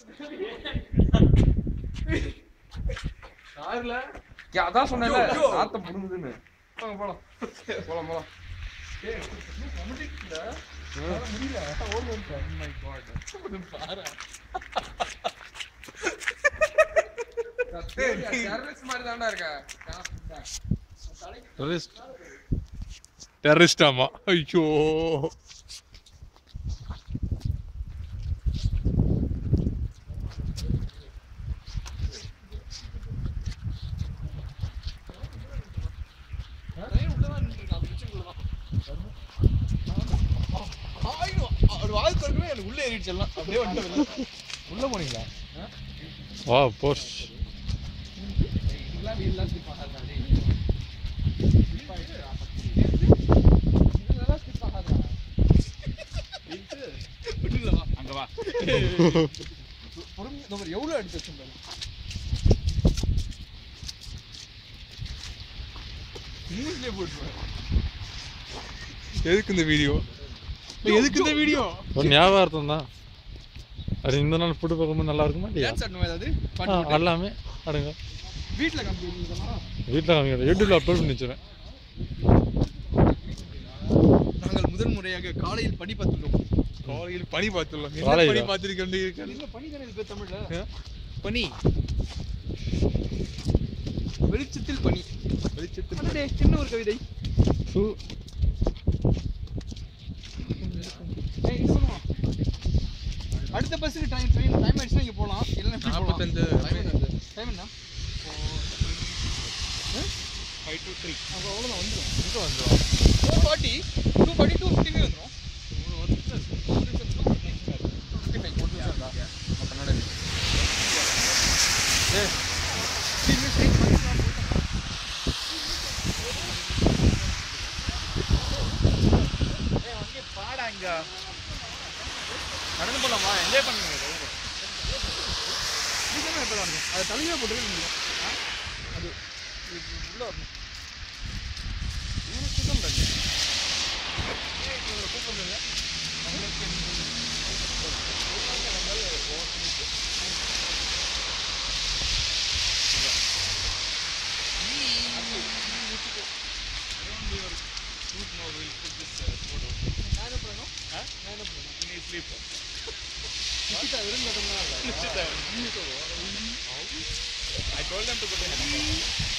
கார்ல அதான் சொன்னேன்ல ஐயோ, ஐயோ. நாத்தம் புடுங்குதுன்னு போலாம் போலாம் போலாம் போலாம் ஏய் முடியல முடியல ஓடி வந்துட்டேன் மை காட் பாரு டெரரிஸ்ட் மாதிரி தான்டா இருக்க டெரரிஸ்ட் டெரரிஸ்ட் ஆமா ஐயோ அவர் வாழ் திறக்கவே எனக்கு உள்ள ஏறிடுச்சு எல்லாம் அப்படியே வந்துட்டு உள்ள போனீங்களா வா போஸ்ட் இதெல்லாம் வீடெல்லாம் ஸ்லிப் ஆகாதா டேய் இதெல்லாம் ஸ்லிப் ஆகாதா அங்க வா பொறுமை இந்த மாதிரி எவ்வளவு எடுத்து வச்சிருந்தாரு நியூஸ்லயே போட்டுருவேன் எதுக்கு இந்த வீடியோ எதுக்கு இந்த வீடியோ ஒரு ஞாபகார்த்தம் தான் அது இந்த நாள் ஃபுட்டு பார்க்கும்போது நல்லா இருக்குமா இல்லையா டான்ஸ் ஆடணுமா ஏதாவது ஆ, பாட்டு போட்டு? எல்லாமே அடுங்க வீட்ல காமிக்கிறீங்களா வீட்டில் காமிக்கிறேன் யூடியூப்ல அப்லோட் பண்ணி வச்சுருவேன் நாங்கள் முதல் முறையாக காலையில் பணி பார்த்துள்ளோம் காலையில் பணி பார்த்துள்ளோம் என்ன காலையிலா? பணி பார்த்துருக்கேன் என்ன பணி தானே இது பேர் தமிழ்ல பனி வெளிச்சத்தில் பனி வெளிச்சத்தில் பனி. சின்ன ஒரு கவிதை சூ ஏய், இங்க சொல்லுமா. அடுத்த பஸ்ஸுக்கு டைம் ட்ரெயின் டைம் ஆயிடுச்சுன்னா இங்க போலாம் இல்லைன்னா எப்படி போலாம் நாற்பத்தஞ்சு. டைம் என்ன டைம் என்ன ஃபைவ் டூ த்ரீ அப்போ அவ்வளோதான் வந்துடும் இங்கே வந்துடும் two forty two forty two ஃபிஃப்டிவே வந்துடும் பாடா இங்க நடந்து போலாமா என்ஜாய் பண்ணுங்க சீக்கிரமா எப்போ வரணும் அதை தலைமையாக போட்டு முடியும் அது இது உள்ள வரணும் இவனை சுத்தம் பண்ணு ஏய், இவனை கூப்பிடுங்க நான் என்ன பண்ணணும் நான் என்ன பண்ணணும் நீ ஸ்லீப் நிச்சிதா வெறும் கட்டம்லாம் இல்லை I told them to put a